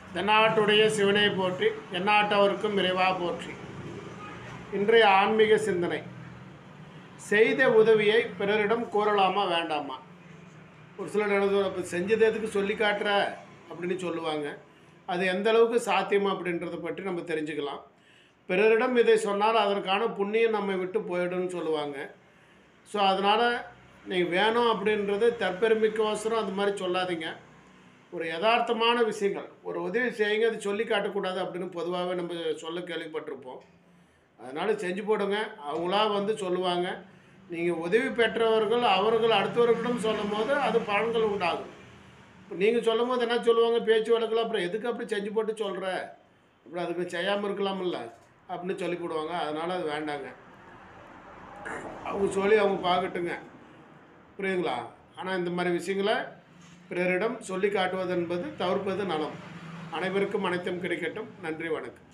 தென்னாட்டுடைய சிவனை போற்றி எந்நாட்டவருக்கும் விரைவாக போற்றி இன்றைய ஆன்மீக சிந்தனை செய்த உதவியை பிறரிடம் கூறலாமா வேண்டாமா ஒரு சிலர் எழுதுவாங்க அப்போ செஞ்சது எதுக்கு சொல்லி காட்டுற அப்படின்னு சொல்லுவாங்க அது எந்த அளவுக்கு சாத்தியம் அப்படின்றத பற்றி நம்ம தெரிஞ்சுக்கலாம் பிறரிடம் இதை சொன்னால் அதற்கான புண்ணியம் நம்மை விட்டு போயிடும்னு சொல்லுவாங்க ஸோ அதனால் நீங்கள் வேணும் அப்படின்றது தற்பெருமைக்கோசரம் அந்த மாதிரி சொல்லாதீங்க ஒரு யதார்த்தமான விஷயங்கள் ஒரு உதவி செய்யுங்க அது சொல்லி காட்டக்கூடாது அப்படின்னு பொதுவாகவே நம்ம சொல்ல கேள்விப்பட்டிருப்போம் அதனால் செஞ்சு போடுங்க அவங்களா வந்து சொல்லுவாங்க நீங்கள் உதவி பெற்றவர்கள் அவர்கள் அடுத்தவர்களிடம் சொல்லும் போது அது பலன்கள் உண்டாகும் இப்போ நீங்கள் சொல்லும் போது என்ன சொல்லுவாங்க பேச்சு வழக்கில் அப்புறம் எதுக்கு அப்படி செஞ்சு போட்டு சொல்கிற அப்புறம் அதுக்கு செய்யாமல் இருக்கலாம்ல அப்படின்னு சொல்லி போடுவாங்க அதனால் அது வேண்டாங்க அவங்க சொல்லி அவங்க பார்க்கட்டுங்க புரியுதுங்களா ஆனால் இந்த மாதிரி விஷயங்களை பிறரிடம் சொல்லி காட்டுவது என்பது தவிர்ப்பது நலம் அனைவருக்கும் அனைத்தும் கிடைக்கட்டும் நன்றி வணக்கம்